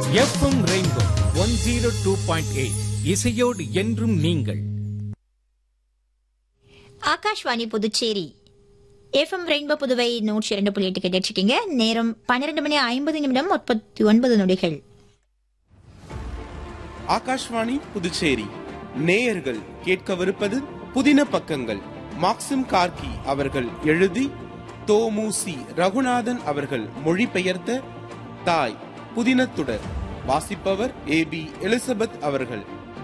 FM rainbow one zero two point eight இசையோடு என்றும் நீங்கள் ஆகாஷ்வாணி புதுச்சேரி எஃப்எம் ரெயின்போ புதுவை நூற்றி இரண்டு புள்ளி எட்டு கேட்டுருக்கீங்க நேரம் பன்னிரண்டு மணி ஐம்பது நிமிடம் முப்பத்தி ஒன்பது நொடிகள் ஆகாஷ்வாணி புதுச்சேரி நேயர்கள் கேட்கவிருப்பது புதின பக்கங்கள் மாக்சிம் கார்கி அவர்கள் எழுதி தோமுசி ரகுநாதன் அவர்கள் மொழிபெயர்த்த தாய் புதினத்துடர் வாசிப்பவர் ஏ பி எலிசபெத் அவர்கள்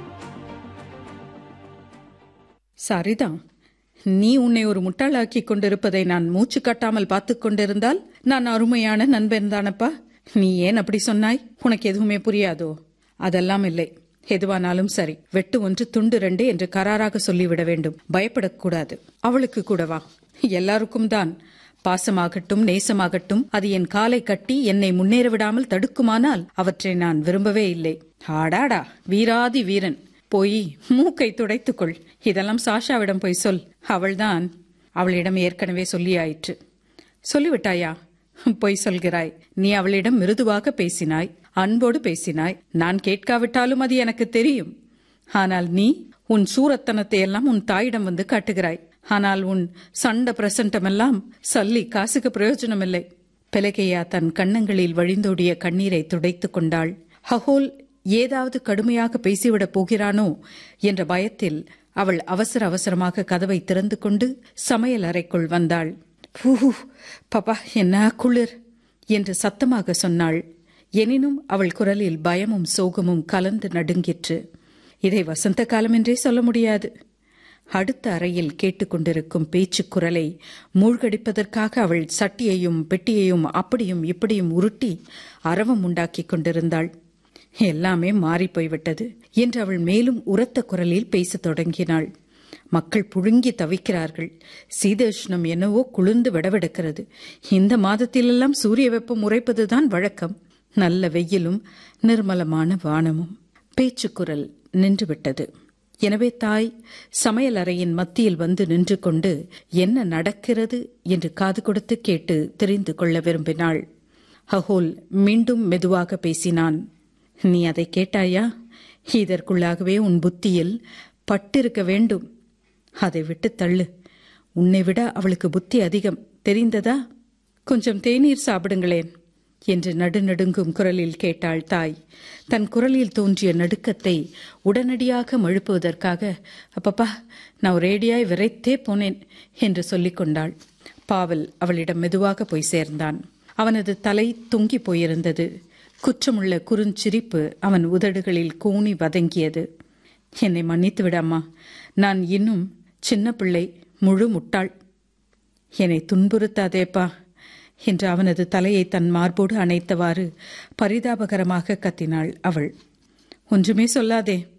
சரிதான் நீ உன்னை ஒரு முட்டாளாக்கி கொண்டிருப்பதை நான் மூச்சு காட்டாமல் பார்த்துக் கொண்டிருந்தால் நான் அருமையான நண்பன் தானப்பா நீ ஏன் அப்படி சொன்னாய் உனக்கு எதுவுமே புரியாதோ அதெல்லாம் இல்லை எதுவானாலும் சரி வெட்டு ஒன்று துண்டு ரெண்டு என்று கராராக சொல்லிவிட வேண்டும் பயப்படக்கூடாது அவளுக்கு கூடவா எல்லாருக்கும் தான் பாசமாகட்டும் நேசமாகட்டும் அது என் காலை கட்டி என்னை முன்னேற விடாமல் தடுக்குமானால் அவற்றை நான் விரும்பவே இல்லை ஆடாடா வீராதி வீரன் போய் மூக்கை துடைத்துக்கொள் இதெல்லாம் சாஷாவிடம் போய் சொல் அவள்தான் அவளிடம் ஏற்கனவே சொல்லியாயிற்று சொல்லிவிட்டாயா பொய் சொல்கிறாய் நீ அவளிடம் மிருதுவாக பேசினாய் அன்போடு பேசினாய் நான் கேட்காவிட்டாலும் அது எனக்கு தெரியும் ஆனால் நீ உன் சூரத்தனத்தை எல்லாம் உன் தாயிடம் வந்து காட்டுகிறாய் ஆனால் உன் சண்ட பிரசண்டமெல்லாம் சல்லி காசுக்கு பிரயோஜனமில்லை பெலகையா தன் கன்னங்களில் வழிந்தோடிய கண்ணீரை துடைத்துக் கொண்டாள் ஹகோல் ஏதாவது கடுமையாக பேசிவிடப் போகிறானோ என்ற பயத்தில் அவள் அவசர அவசரமாக கதவை திறந்து கொண்டு சமையல் அறைக்குள் வந்தாள் பூ பாப்பா என்ன குளிர் என்று சத்தமாக சொன்னாள் எனினும் அவள் குரலில் பயமும் சோகமும் கலந்து நடுங்கிற்று இதை வசந்த காலம் என்றே சொல்ல முடியாது அடுத்த அறையில் கேட்டுக்கொண்டிருக்கும் பேச்சுக் குரலை மூழ்கடிப்பதற்காக அவள் சட்டியையும் பெட்டியையும் அப்படியும் இப்படியும் உருட்டி அரவம் உண்டாக்கிக் கொண்டிருந்தாள் எல்லாமே மாறிப் போய்விட்டது என்று அவள் மேலும் உரத்த குரலில் பேசத் தொடங்கினாள் மக்கள் புழுங்கி தவிக்கிறார்கள் சீதோஷ்ணம் என்னவோ குளிர்ந்து விடவிடக்கிறது இந்த மாதத்திலெல்லாம் சூரிய வெப்பம் உரைப்பதுதான் வழக்கம் நல்ல வெயிலும் நிர்மலமான வானமும் பேச்சுக்குரல் நின்றுவிட்டது எனவே தாய் சமையல் அறையின் மத்தியில் வந்து நின்று கொண்டு என்ன நடக்கிறது என்று காது கொடுத்து கேட்டு தெரிந்து கொள்ள விரும்பினாள் ஹகோல் மீண்டும் மெதுவாக பேசினான் நீ அதை கேட்டாயா இதற்குள்ளாகவே உன் புத்தியில் பட்டிருக்க வேண்டும் அதை விட்டு தள்ளு உன்னை விட அவளுக்கு புத்தி அதிகம் தெரிந்ததா கொஞ்சம் தேநீர் சாப்பிடுங்களேன் என்று நடுநடுங்கும் குரலில் கேட்டாள் தாய் தன் குரலில் தோன்றிய நடுக்கத்தை உடனடியாக மழுப்புவதற்காக அப்பப்பா நான் ரேடியாய் விரைத்தே போனேன் என்று சொல்லிக் கொண்டாள் பாவல் அவளிடம் மெதுவாக போய் சேர்ந்தான் அவனது தலை தொங்கி போயிருந்தது குற்றமுள்ள குறுஞ்சிரிப்பு அவன் உதடுகளில் கூனி வதங்கியது என்னை மன்னித்து விட அம்மா நான் இன்னும் சின்ன பிள்ளை முழு முட்டாள் என்னை துன்புறுத்தாதேப்பா என்று அவனது தலையை தன் மார்போடு அணைத்தவாறு பரிதாபகரமாக கத்தினாள் அவள் ஒன்றுமே சொல்லாதே